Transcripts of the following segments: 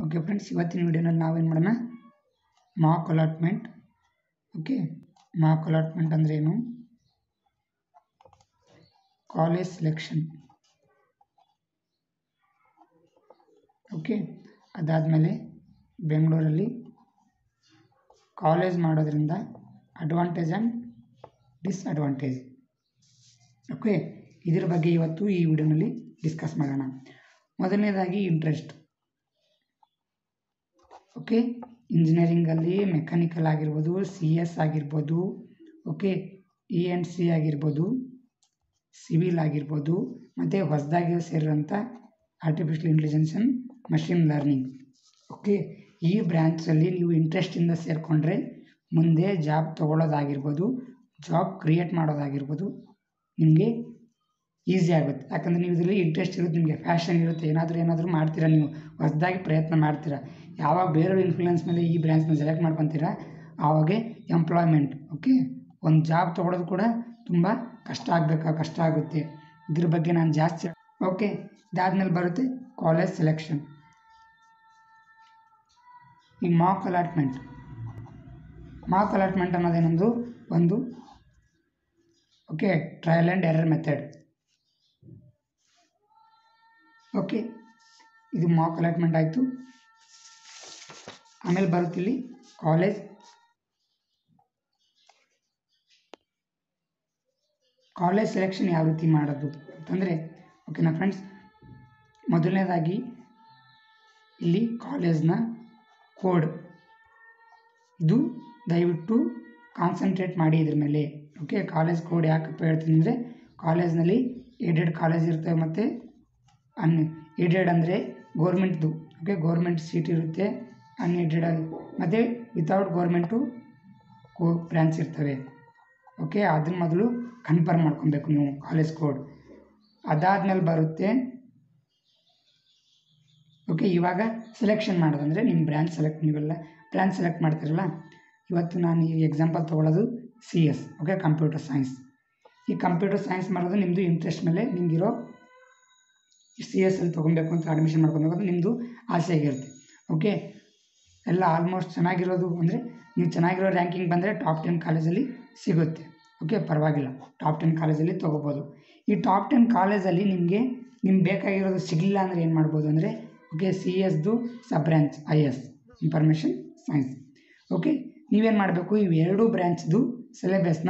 okay friends ಇವತ್ತಿನ ವಿಡಿಯೋನಲ್ಲಿ ನಾವೇನು ಮಾಡೋಣ mock allotment okay mock allotment ಅಂದರೆ ಏನು ಕಾಲೇಜ್ ಸೆಲೆಕ್ಷನ್ ಓಕೆ ಅದಾದಮೇಲೆ ಬೆಂಗಳೂರಲ್ಲಿ ಕಾಲೇಜ್ ಮಾಡೋದ್ರಿಂದ ಅಡ್ವಾಂಟೇಜ್ ಆ್ಯಂಡ್ ಡಿಸ್ಅಡ್ವಾಂಟೇಜ್ ಓಕೆ ಇದ್ರ ಬಗ್ಗೆ ಇವತ್ತು ಈ ವಿಡಿಯೋನಲ್ಲಿ ಡಿಸ್ಕಸ್ ಮಾಡೋಣ ಮೊದಲನೇದಾಗಿ ಇಂಟ್ರೆಸ್ಟ್ ಓಕೆ ಇಂಜಿನಿಯರಿಂಗಲ್ಲಿ ಮೆಕ್ಯಾನಿಕಲ್ ಆಗಿರ್ಬೋದು ಸಿ ಎಸ್ ಆಗಿರ್ಬೋದು ಓಕೆ ಇ ಎನ್ ಸಿ ಆಗಿರ್ಬೋದು ಸಿವಿಲ್ ಆಗಿರ್ಬೋದು ಮತ್ತು ಹೊಸದಾಗಿ ಸೇರಿರೋಂಥ artificial intelligence and machine learning okay ಈ ಬ್ರ್ಯಾಂಚಲ್ಲಿ ನೀವು ಇಂಟ್ರೆಸ್ಟಿಂದ ಸೇರಿಕೊಂಡ್ರೆ ಮುಂದೆ ಜಾಬ್ ತೊಗೊಳ್ಳೋದಾಗಿರ್ಬೋದು ಜಾಬ್ ಕ್ರಿಯೇಟ್ ಮಾಡೋದಾಗಿರ್ಬೋದು ನಿಮಗೆ ಈಸಿ ಆಗುತ್ತೆ ಯಾಕಂದರೆ ನೀವು ಇದರಲ್ಲಿ ಇಂಟ್ರೆಸ್ಟ್ ಇರುತ್ತೆ ನಿಮಗೆ ಫ್ಯಾಷನ್ ಇರುತ್ತೆ ಏನಾದರೂ ಏನಾದರೂ ಮಾಡ್ತೀರಾ ನೀವು ಹೊಸದಾಗಿ ಪ್ರಯತ್ನ ಮಾಡ್ತೀರಾ ಯಾವಾಗ ಬೇರೆಯವ್ರ ಇನ್ಫ್ಲೂಯೆನ್ಸ್ ಮೇಲೆ ಈ ಬ್ರ್ಯಾಂಚ್ನ ಸೆಲೆಕ್ಟ್ ಮಾಡ್ಕೊತೀರಾ ಆವಾಗೆ ಎಂಪ್ಲಾಯ್ಮೆಂಟ್ ಓಕೆ ಒಂದು ಜಾಬ್ ತೊಗೊಳೋದು ಕೂಡ ತುಂಬ ಕಷ್ಟ ಆಗಬೇಕಾ ಕಷ್ಟ ಆಗುತ್ತೆ ಇದ್ರ ಬಗ್ಗೆ ನಾನು ಜಾಸ್ತಿ ಓಕೆ ಇದಾದ್ಮೇಲೆ ಬರುತ್ತೆ ಕಾಲೇಜ್ ಸೆಲೆಕ್ಷನ್ ಈ ಮಾಕ್ ಅಲಾಟ್ಮೆಂಟ್ ಮಾಕ್ ಅಲಾಟ್ಮೆಂಟ್ ಅನ್ನೋದೇನೊಂದು ಒಂದು okay trial and error method okay ಇದು ಮಾಕ್ ಅಲಾಟ್ಮೆಂಟ್ ಆಯಿತು ಆಮೇಲೆ ಬರುತ್ತಿಲ್ಲಿ ಕಾಲೇಜ್ ಕಾಲೇಜ್ ಸೆಲೆಕ್ಷನ್ ಯಾವ ರೀತಿ ಮಾಡೋದು ಅಂತಂದರೆ ಓಕೆನಾ ಫ್ರೆಂಡ್ಸ್ ಮೊದಲನೇದಾಗಿ ಇಲ್ಲಿ ಕಾಲೇಜ್ನ ಕೋಡ್ ಇದು ದಯವಿಟ್ಟು ಕಾನ್ಸಂಟ್ರೇಟ್ ಮಾಡಿ ಇದ್ರ ಮೇಲೆ ಓಕೆ ಕಾಲೇಜ್ ಕೋಡ್ ಯಾಕಪ್ಪ ಹೇಳ್ತೀನಿ ಅಂದರೆ ಕಾಲೇಜ್ನಲ್ಲಿ ಏಡೆಡ್ ಕಾಲೇಜ್ ಇರ್ತವೆ ಮತ್ತು ಅನ್ ಏಡೆಡ್ ಅಂದರೆ ಗೋರ್ಮೆಂಟ್ದು ಓಕೆ ಗೋರ್ಮೆಂಟ್ ಸೀಟ್ ಇರುತ್ತೆ ಅನ್ಏಡೆಡ್ ಮತ್ತು ವಿತೌಟ್ ಗೋರ್ಮೆಂಟು ಕೋ ಬ್ರ್ಯಾಂಚ್ ಇರ್ತವೆ ಓಕೆ ಅದನ್ನ ಮೊದಲು ಕನ್ಫರ್ಮ್ ಮಾಡ್ಕೊಬೇಕು ನೀವು ಕಾಲೇಜ್ ಕೋಡ್ ಅದಾದಮೇಲೆ ಬರುತ್ತೆ ಓಕೆ ಇವಾಗ ಸೆಲೆಕ್ಷನ್ ಮಾಡೋದಂದರೆ ನಿಮ್ಮ ಬ್ರ್ಯಾಂಚ್ ಸೆಲೆಕ್ಟ್ ನೀವೆಲ್ಲ ಬ್ರ್ಯಾಂಚ್ ಸೆಲೆಕ್ಟ್ ಮಾಡ್ತಿರಲ್ಲ ಇವತ್ತು ನಾನು ಈ ಎಕ್ಸಾಂಪಲ್ ತೊಗೊಳ್ಳೋದು C S okay computer science ಈ ಕಂಪ್ಯೂಟರ್ ಸೈನ್ಸ್ ಮಾಡೋದು ನಿಮ್ಮದು ಇಂಟ್ರೆಸ್ಟ್ ಮೇಲೆ ನಿಮಗಿರೋ ಸಿ ಎಸ್ ಅಲ್ಲಿ ತೊಗೊಬೇಕು ಅಂತ ಅಡ್ಮಿಷನ್ ಮಾಡ್ಕೊಬೇಕು ಅಂತ ನಿಮ್ಮದು ಆಸೆ ಆಗಿರುತ್ತೆ ಓಕೆ ಎಲ್ಲ ಆಲ್ಮೋಸ್ಟ್ ಚೆನ್ನಾಗಿರೋದು ಅಂದರೆ ನೀವು ಚೆನ್ನಾಗಿರೋ ರ್ಯಾಂಕಿಂಗ್ ಬಂದರೆ ಟಾಪ್ ಟೆನ್ ಕಾಲೇಜಲ್ಲಿ ಸಿಗುತ್ತೆ ಓಕೆ ಪರವಾಗಿಲ್ಲ ಟಾಪ್ ಟೆನ್ ಕಾಲೇಜಲ್ಲಿ ತೊಗೋಬೋದು ಈ ಟಾಪ್ ಟೆನ್ ಕಾಲೇಜಲ್ಲಿ ನಿಮಗೆ ನಿಮ್ಗೆ ಬೇಕಾಗಿರೋದು ಸಿಗಲಿಲ್ಲ ಅಂದರೆ ಏನು ಮಾಡ್ಬೋದು ಅಂದರೆ ಓಕೆ ಸಿ ಎಸ್ದು sub branch I S information science okay ನೀವೇನು ಮಾಡಬೇಕು ಇವೆರಡೂ ಬ್ರ್ಯಾಂಚ್ದು ಸಿಲೆಬಸ್ನ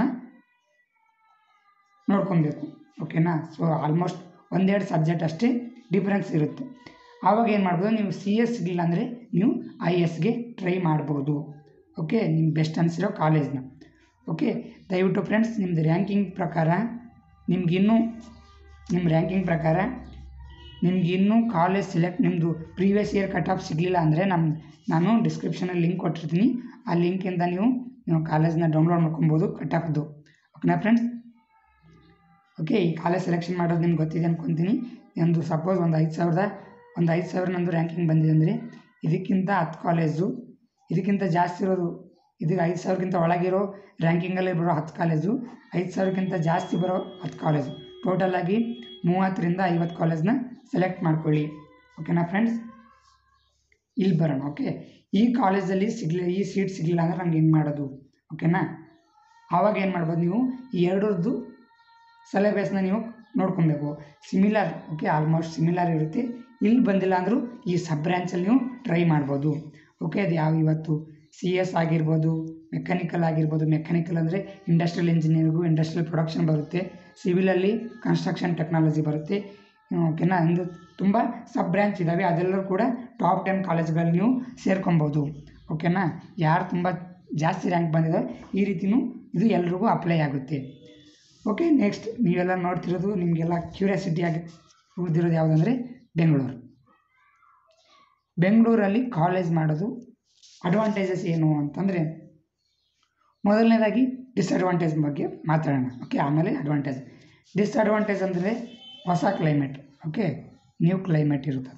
ನೋಡ್ಕೊಬೇಕು ಓಕೆನಾ ಸೊ ಆಲ್ಮೋಸ್ಟ್ ಒಂದೆರಡು ಸಬ್ಜೆಕ್ಟ್ ಅಷ್ಟೇ ಡಿಫ್ರೆನ್ಸ್ ಇರುತ್ತೆ ಆವಾಗ ಏನು ಮಾಡ್ಬೋದು ನೀವು ಸಿ ಎಸ್ ಸಿಗಲಿಲ್ಲ ಅಂದರೆ ನೀವು ಐ ಎಸ್ಗೆ ಟ್ರೈ ಮಾಡ್ಬೋದು ಓಕೆ ನಿಮ್ಗೆ ಬೆಸ್ಟ್ ಅನಿಸಿರೋ ಕಾಲೇಜ್ನ ಓಕೆ ದಯವಿಟ್ಟು ಫ್ರೆಂಡ್ಸ್ ನಿಮ್ಮದು ರ್ಯಾಂಕಿಂಗ್ ಪ್ರಕಾರ ನಿಮ್ಗಿನ್ನೂ ನಿಮ್ಮ ರ್ಯಾಂಕಿಂಗ್ ಪ್ರಕಾರ ನಿಮ್ಗಿನ್ನೂ ಕಾಲೇಜ್ ಸೆಲೆಕ್ಟ್ ನಿಮ್ಮದು ಪ್ರೀವಿಯಸ್ ಇಯರ್ ಕಟ್ ಆಫ್ ಸಿಗಲಿಲ್ಲ ಅಂದರೆ ನಮ್ಮ ನಾನು ಡಿಸ್ಕ್ರಿಪ್ಷನಲ್ಲಿ ಲಿಂಕ್ ಕೊಟ್ಟಿರ್ತೀನಿ ಆ ಲಿಂಕಿಂದ ನೀವು ನೀವು ಕಾಲೇಜ್ನ ಡೌನ್ಲೋಡ್ ಮಾಡ್ಕೊಬೋದು ಕಟ್ ಆಫ್ದು ಓಕೆನಾ ಫ್ರೆಂಡ್ಸ್ ಓಕೆ ಈ ಕಾಲೇಜ್ ಸೆಲೆಕ್ಷನ್ ಮಾಡೋದು ನಿಮ್ಗೆ ಗೊತ್ತಿದೆ ಅನ್ಕೊತೀನಿ ಒಂದು ಸಪೋಸ್ ಒಂದು ಐದು ಸಾವಿರದ ಒಂದು ಐದು ಸಾವಿರ ನಂದು ರ್ಯಾಂಕಿಂಗ್ ಬಂದಿದೆ ಅಂದರೆ ಇದಕ್ಕಿಂತ ಹತ್ತು ಕಾಲೇಜು ಇದಕ್ಕಿಂತ ಜಾಸ್ತಿ ಇರೋದು ಇದಕ್ಕೆ ಐದು ಸಾವಿರಕ್ಕಿಂತ ಒಳಗಿರೋ ರ್ಯಾಂಕಿಂಗಲ್ಲಿ ಬರೋ ಹತ್ತು ಕಾಲೇಜು ಐದು ಸಾವಿರಕ್ಕಿಂತ ಜಾಸ್ತಿ ಬರೋ ಹತ್ತು ಕಾಲೇಜು ಟೋಟಲಾಗಿ ಮೂವತ್ತರಿಂದ ಐವತ್ತು ಕಾಲೇಜ್ನ ಸೆಲೆಕ್ಟ್ ಮಾಡ್ಕೊಳ್ಳಿ ಓಕೆನಾ ಫ್ರೆಂಡ್ಸ್ ಇಲ್ಲಿ ಬರೋಣ ಓಕೆ ಈ ಕಾಲೇಜಲ್ಲಿ ಸಿಗಲಿ ಈ ಸೀಟ್ ಸಿಗಲಿಲ್ಲ ಅಂದರೆ ನಂಗೆ ಹೆಂಗೆ ಮಾಡೋದು ಓಕೆನಾ ಆವಾಗ ಏನು ಮಾಡ್ಬೋದು ನೀವು ಈ ಎರಡರದ್ದು ಸಿಲೆಬಸ್ನ ನೀವು ನೋಡ್ಕೊಬೇಕು ಸಿಮಿಲರ್ ಓಕೆ ಆಲ್ಮೋಸ್ಟ್ ಸಿಮಿಲರ್ ಇರುತ್ತೆ ಇಲ್ಲಿ ಬಂದಿಲ್ಲ ಅಂದರೂ ಈ ಸಬ್ ಬ್ರ್ಯಾಂಚಲ್ಲಿ ನೀವು ಟ್ರೈ ಮಾಡ್ಬೋದು ಓಕೆ ಅದು ಯಾವ ಇವತ್ತು ಸಿ ಎಸ್ ಆಗಿರ್ಬೋದು ಮೆಕ್ಯಾನಿಕಲ್ ಆಗಿರ್ಬೋದು ಮೆಕ್ಯಾನಿಕಲ್ ಅಂದರೆ ಇಂಡಸ್ಟ್ರಿಯಲ್ ಇಂಜಿನಿಯರಿಂಗು ಇಂಡಸ್ಟ್ರಿಯಲ್ ಪ್ರೊಡಕ್ಷನ್ ಬರುತ್ತೆ ಸಿವಿಲಲ್ಲಿ ಕನ್ಸ್ಟ್ರಕ್ಷನ್ ಟೆಕ್ನಾಲಜಿ ಬರುತ್ತೆ ಓಕೆನಾ ಒಂದು ತುಂಬ ಸಬ್ ಬ್ರ್ಯಾಂಚ್ ಇದ್ದಾವೆ ಅದೆಲ್ಲರೂ ಕೂಡ ಟಾಪ್ ಟೆನ್ ಕಾಲೇಜ್ಗಳಲ್ಲಿ ನೀವು ಸೇರ್ಕೊಬೋದು ಓಕೆನಾ ಯಾರು ತುಂಬ ಜಾಸ್ತಿ ರ್ಯಾಂಕ್ ಬಂದಿದೆ ಈ ರೀತಿಯೂ ಇದು ಎಲ್ರಿಗೂ ಅಪ್ಲೈ ಆಗುತ್ತೆ ಓಕೆ ನೆಕ್ಸ್ಟ್ ನೀವೆಲ್ಲ ನೋಡ್ತಿರೋದು ನಿಮಗೆಲ್ಲ ಕ್ಯೂರಿಯಾಸಿಟಿ ಆಗಿ ಉಳಿದಿರೋದು ಯಾವುದಂದರೆ ಬೆಂಗಳೂರು ಬೆಂಗಳೂರಲ್ಲಿ ಕಾಲೇಜ್ ಮಾಡೋದು ಅಡ್ವಾಂಟೇಜಸ್ ಏನು ಅಂತಂದರೆ ಮೊದಲನೇದಾಗಿ ಡಿಸ್ಅಡ್ವಾಂಟೇಜ್ ಬಗ್ಗೆ ಮಾತಾಡೋಣ ಓಕೆ ಆಮೇಲೆ ಅಡ್ವಾಂಟೇಜ್ ಡಿಸ್ಅಡ್ವಾಂಟೇಜ್ ಅಂದರೆ ಹೊಸ ಕ್ಲೈಮೇಟ್ ಓಕೆ ನ್ಯೂ ಕ್ಲೈಮೇಟ್ ಇರುತ್ತೆ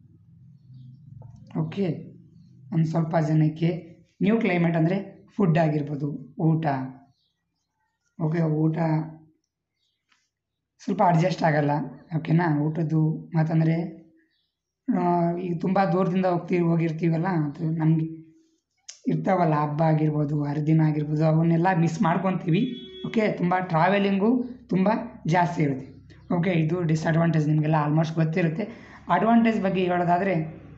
ಓಕೆ ಒಂದು ಸ್ವಲ್ಪ ಜನಕ್ಕೆ ನ್ಯೂ ಕ್ಲೈಮೇಟ್ ಅಂದರೆ ಫುಡ್ ಆಗಿರ್ಬೋದು ಊಟ ಓಕೆ ಊಟ ಸ್ವಲ್ಪ ಅಡ್ಜಸ್ಟ್ ಆಗಲ್ಲ ಓಕೆನಾ ಊಟದ್ದು ಮಾತಂದರೆ ಈಗ ತುಂಬ ದೂರದಿಂದ ಹೋಗ್ತೀವಿ ಹೋಗಿರ್ತೀವಲ್ಲ ಅದು ನಮಗೆ ಇರ್ತಾವಲ್ಲ ಹಬ್ಬ ಆಗಿರ್ಬೋದು ಹರಿದಿನ ಆಗಿರ್ಬೋದು ಅವನ್ನೆಲ್ಲ ಮಿಸ್ ಮಾಡ್ಕೊತೀವಿ ಓಕೆ ತುಂಬ ಟ್ರಾವೆಲಿಂಗು ತುಂಬ ಜಾಸ್ತಿ ಇರುತ್ತೆ ಓಕೆ ಇದು ಡಿಸ್ಅಡ್ವಾಂಟೇಜ್ ನಿಮಗೆಲ್ಲ ಆಲ್ಮೋಸ್ಟ್ ಗೊತ್ತಿರುತ್ತೆ ಅಡ್ವಾಂಟೇಜ್ ಬಗ್ಗೆ ಹೇಳೋದಾದರೆ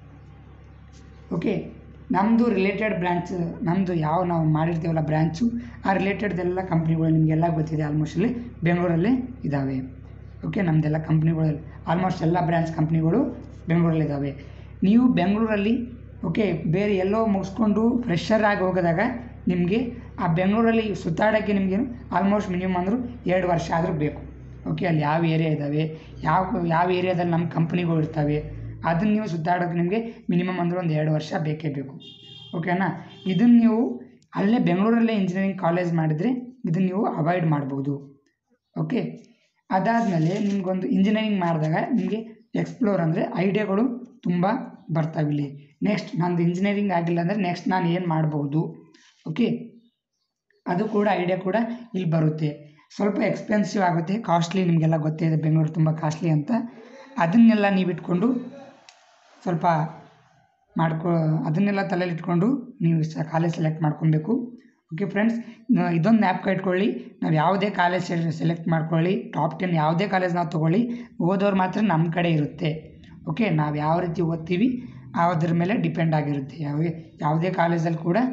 ಓಕೆ ನಮ್ಮದು ರಿಲೇಟೆಡ್ ಬ್ರ್ಯಾಂಚ್ ನಮ್ಮದು ಯಾವ ನಾವು ಮಾಡಿರ್ತೀವಲ್ಲ ಬ್ರ್ಯಾಂಚು ಆ ರಿಲೇಟೆಡ್ದೆಲ್ಲ ಕಂಪ್ನಿಗಳು ನಿಮಗೆಲ್ಲ ಗೊತ್ತಿದೆ ಆಲ್ಮೋಸ್ಟ್ ಅಲ್ಲಿ ಬೆಂಗಳೂರಲ್ಲಿ ಇದ್ದಾವೆ ಓಕೆ ನಮ್ಮದೆಲ್ಲ ಕಂಪ್ನಿಗಳು ಆಲ್ಮೋಸ್ಟ್ ಎಲ್ಲ ಬ್ರ್ಯಾಂಚ್ ಕಂಪ್ನಿಗಳು ಬೆಂಗಳೂರಲ್ಲಿ ಇದ್ದಾವೆ ನೀವು ಬೆಂಗಳೂರಲ್ಲಿ ಓಕೆ ಬೇರೆ ಎಲ್ಲೋ ಮುಗಿಸ್ಕೊಂಡು ಫ್ರೆಶರ್ ಆಗಿ ಹೋಗೋದಾಗ ನಿಮಗೆ ಆ ಬೆಂಗಳೂರಲ್ಲಿ ಸುತ್ತಾಡೋಕ್ಕೆ ನಿಮಗೇನು ಆಲ್ಮೋಸ್ಟ್ ಮಿನಿಮಮ್ ಅಂದರೂ ಎರಡು ವರ್ಷ ಆದರೂ ಬೇಕು ಓಕೆ ಅಲ್ಲಿ ಯಾವ ಏರಿಯಾ ಇದ್ದಾವೆ ಯಾವ ಯಾವ ಏರಿಯಾದಲ್ಲಿ ನಮ್ಮ ಕಂಪ್ನಿಗಳು ಇರ್ತವೆ ಅದನ್ನು ನೀವು ಸುತ್ತಾಡೋಕೆ ನಿಮಗೆ ಮಿನಿಮಮ್ ಅಂದ್ರೆ ಒಂದು ಎರಡು ವರ್ಷ ಬೇಕೇ ಬೇಕು ಓಕೆನಾ ಇದನ್ನು ನೀವು ಅಲ್ಲೇ ಬೆಂಗಳೂರಲ್ಲೇ ಇಂಜಿನಿಯರಿಂಗ್ ಕಾಲೇಜ್ ಮಾಡಿದರೆ ಇದನ್ನು ನೀವು ಅವಾಯ್ಡ್ ಮಾಡ್ಬೋದು ಓಕೆ ಅದಾದಮೇಲೆ ನಿಮಗೊಂದು ಇಂಜಿನಿಯರಿಂಗ್ ಮಾಡಿದಾಗ ನಿಮಗೆ ಎಕ್ಸ್ಪ್ಲೋರ್ ಅಂದರೆ ಐಡಿಯಾಗಳು ತುಂಬ ಬರ್ತಾವಿಲ್ಲಿ ನೆಕ್ಸ್ಟ್ ನಂದು ಇಂಜಿನಿಯರಿಂಗ್ ಆಗಿಲ್ಲ ಅಂದರೆ ನೆಕ್ಸ್ಟ್ ನಾನು ಏನು ಮಾಡ್ಬೋದು ಓಕೆ ಅದು ಕೂಡ ಐಡಿಯಾ ಕೂಡ ಇಲ್ಲಿ ಬರುತ್ತೆ ಸ್ವಲ್ಪ ಎಕ್ಸ್ಪೆನ್ಸಿವ್ ಆಗುತ್ತೆ ಕಾಸ್ಟ್ಲಿ ನಿಮಗೆಲ್ಲ ಗೊತ್ತೇ ಇದೆ ಬೆಂಗಳೂರು ತುಂಬ ಕಾಸ್ಟ್ಲಿ ಅಂತ ಅದನ್ನೆಲ್ಲ ನೀವು ಇಟ್ಕೊಂಡು ಸ್ವಲ್ಪ ಮಾಡ್ಕೊ ಅದನ್ನೆಲ್ಲ ತಲೆಯಲ್ಲಿ ಇಟ್ಕೊಂಡು ನೀವು ಸ ಕಾಲೇಜ್ ಸೆಲೆಕ್ಟ್ ಮಾಡ್ಕೊಬೇಕು ಓಕೆ ಫ್ರೆಂಡ್ಸ್ ಇದೊಂದು ಜ್ಞಾಪಕ ಇಟ್ಕೊಳ್ಳಿ ನಾವು ಯಾವುದೇ ಕಾಲೇಜ್ ಸೆಲೆಕ್ಟ್ ಮಾಡ್ಕೊಳ್ಳಿ ಟಾಪ್ ಟೆನ್ ಯಾವುದೇ ಕಾಲೇಜ್ ನಾವು ತೊಗೊಳ್ಳಿ ಓದೋರು ಮಾತ್ರ ನಮ್ಮ ಕಡೆ ಇರುತ್ತೆ ಓಕೆ ನಾವು ಯಾವ ರೀತಿ ಓದ್ತೀವಿ ಅದ್ರ ಮೇಲೆ ಡಿಪೆಂಡ್ ಆಗಿರುತ್ತೆ ಯಾವ ಯಾವುದೇ ಕಾಲೇಜಲ್ಲಿ ಕೂಡ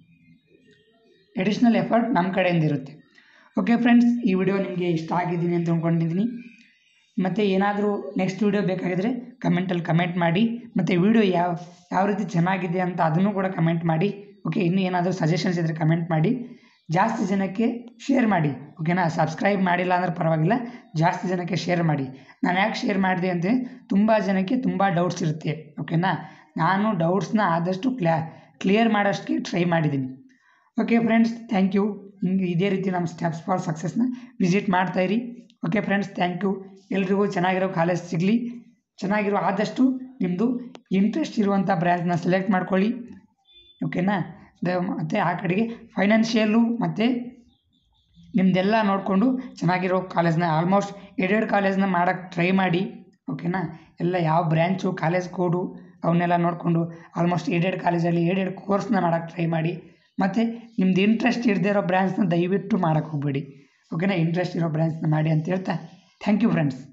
ಎಡಿಷ್ನಲ್ ಎಫರ್ಟ್ ನಮ್ಮ ಕಡೆಯಿಂದ ಇರುತ್ತೆ ಓಕೆ ಫ್ರೆಂಡ್ಸ್ ಈ ವಿಡಿಯೋ ನಿಮಗೆ ಇಷ್ಟ ಆಗಿದ್ದೀನಿ ಅಂತ ಅಂದ್ಕೊಂಡಿದ್ದೀನಿ ಮತ್ತು ಏನಾದರೂ ನೆಕ್ಸ್ಟ್ ವಿಡಿಯೋ ಬೇಕಾಗಿದ್ದರೆ ಕಮೆಂಟಲ್ಲಿ ಕಮೆಂಟ್ ಮಾಡಿ ಮತ್ತು ವಿಡಿಯೋ ಯಾವ ಯಾವ ರೀತಿ ಚೆನ್ನಾಗಿದೆ ಅಂತ ಅದನ್ನು ಕೂಡ ಕಮೆಂಟ್ ಮಾಡಿ ಓಕೆ ಇನ್ನೂ ಏನಾದರೂ ಸಜೆಷನ್ಸ್ ಇದ್ದರೆ ಕಮೆಂಟ್ ಮಾಡಿ ಜಾಸ್ತಿ ಜನಕ್ಕೆ ಶೇರ್ ಮಾಡಿ ಓಕೆನಾ ಸಬ್ಸ್ಕ್ರೈಬ್ ಮಾಡಿಲ್ಲ ಅಂದ್ರೆ ಪರವಾಗಿಲ್ಲ ಜಾಸ್ತಿ ಜನಕ್ಕೆ ಶೇರ್ ಮಾಡಿ ನಾನು ಯಾಕೆ ಶೇರ್ ಮಾಡಿದೆ ಅಂದರೆ ತುಂಬ ಜನಕ್ಕೆ ತುಂಬ ಡೌಟ್ಸ್ ಇರುತ್ತೆ ಓಕೆನಾ ನಾನು ಡೌಟ್ಸ್ನ ಆದಷ್ಟು ಕ್ಲ್ಯಾ ಕ್ಲಿಯರ್ ಮಾಡೋಷ್ಟಕ್ಕೆ ಟ್ರೈ ಮಾಡಿದ್ದೀನಿ ಓಕೆ ಫ್ರೆಂಡ್ಸ್ ಥ್ಯಾಂಕ್ ಯು ಹಿಂಗೆ ಇದೇ ರೀತಿ ನಮ್ಮ ಸ್ಟೆಪ್ಸ್ ಫಾರ್ ಸಕ್ಸಸ್ನ ವಿಸಿಟ್ ಮಾಡ್ತಾಯಿರಿ ಓಕೆ ಫ್ರೆಂಡ್ಸ್ ಥ್ಯಾಂಕ್ ಯು ಎಲ್ರಿಗೂ ಚೆನ್ನಾಗಿರೋ ಕಾಲೇಜ್ ಸಿಗಲಿ ಚೆನ್ನಾಗಿರೋ ಆದಷ್ಟು ನಿಮ್ಮದು ಇಂಟ್ರೆಸ್ಟ್ ಇರುವಂಥ ಬ್ರ್ಯಾಂಚ್ನ ಸೆಲೆಕ್ಟ್ ಮಾಡ್ಕೊಳ್ಳಿ ಓಕೆನಾ ದ ಮತ್ತು ಆ ಕಡೆಗೆ ಫೈನಾನ್ಷಿಯಲ್ಲು ಮತ್ತು ನಿಮ್ಮದೆಲ್ಲ ನೋಡಿಕೊಂಡು ಚೆನ್ನಾಗಿರೋ ಕಾಲೇಜ್ನ ಆಲ್ಮೋಸ್ಟ್ ಎರಡೆರಡು ಕಾಲೇಜ್ನ ಮಾಡೋಕ್ಕೆ ಟ್ರೈ ಮಾಡಿ ಓಕೆನಾ ಎಲ್ಲ ಯಾವ ಬ್ರ್ಯಾಂಚು ಕಾಲೇಜ್ ಕೋಡು ಅವನ್ನೆಲ್ಲ ನೋಡಿಕೊಂಡು ಆಲ್ಮೋಸ್ಟ್ ಎರಡೆರಡು ಕಾಲೇಜಲ್ಲಿ ಎರಡೆರಡು ಕೋರ್ಸ್ನ ಮಾಡೋಕ್ಕೆ ಟ್ರೈ ಮಾಡಿ ಮತ್ತು ನಿಮ್ದು ಇಂಟ್ರೆಸ್ಟ್ ಇರದೇ ಇರೋ ಬ್ರ್ಯಾಂಚ್ನ ದಯವಿಟ್ಟು ಮಾಡೋಕ್ಕೆ ಹೋಗಬೇಡಿ ಓಕೆನಾ ಇಂಟ್ರೆಸ್ಟ್ ಇರೋ ಬ್ರ್ಯಾಂಚ್ನ ಮಾಡಿ ಅಂತ ಹೇಳ್ತಾ ಥ್ಯಾಂಕ್ ಯು ಫ್ರೆಂಡ್ಸ್